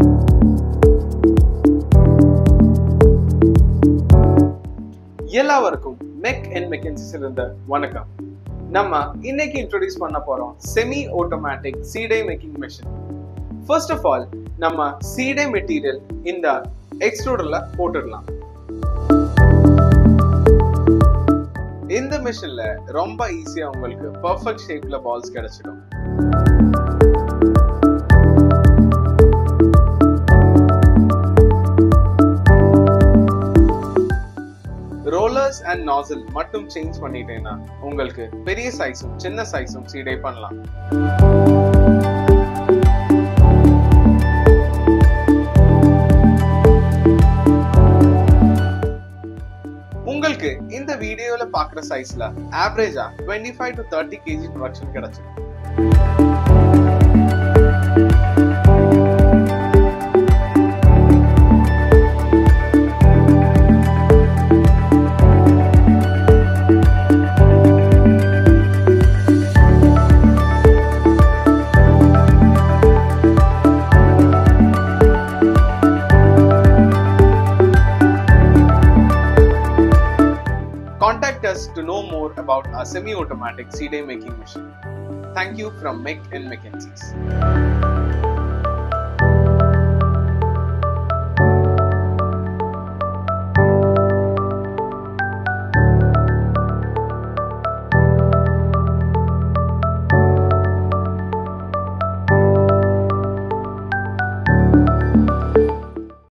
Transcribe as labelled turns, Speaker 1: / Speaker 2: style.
Speaker 1: எல்லாருக்கும் மெக் அண்ட் மெக்கன்சிஸ் இருந்த வணக்கம் நம்ம இன்னைக்கு இன்ட்ரோடியூஸ் பண்ண போறோம் செமி ஆட்டோமேட்டிக் சீடை making machine first of all நம்ம சீடை மெட்டீரியல் இந்த எக்ஸ்ட்ரூடர்ல போட்டுடலாம் இந்த மிஷின்ல ரொம்ப ஈஸியா உங்களுக்கு பர்ஃபெக்ட் ஷேப்ல பால்ஸ் கிடைச்சிடும் ரோலர்ஸ் அண்ட் நாசல் மட்டும் சேஞ்ச் பண்ணிட்டேன்னா உங்களுக்கு பெரிய சைஸும் சின்ன சைஸும் சீடை பண்ணலாம் உங்களுக்கு இந்த வீடியோல பாக்குற சைஸ்ல ஆவரேஜா twenty five to thirty KG production கிடைச்சிடும் Contact us to know more about our semi-automatic CD making machine. Thank you from Mick and McKenzie's.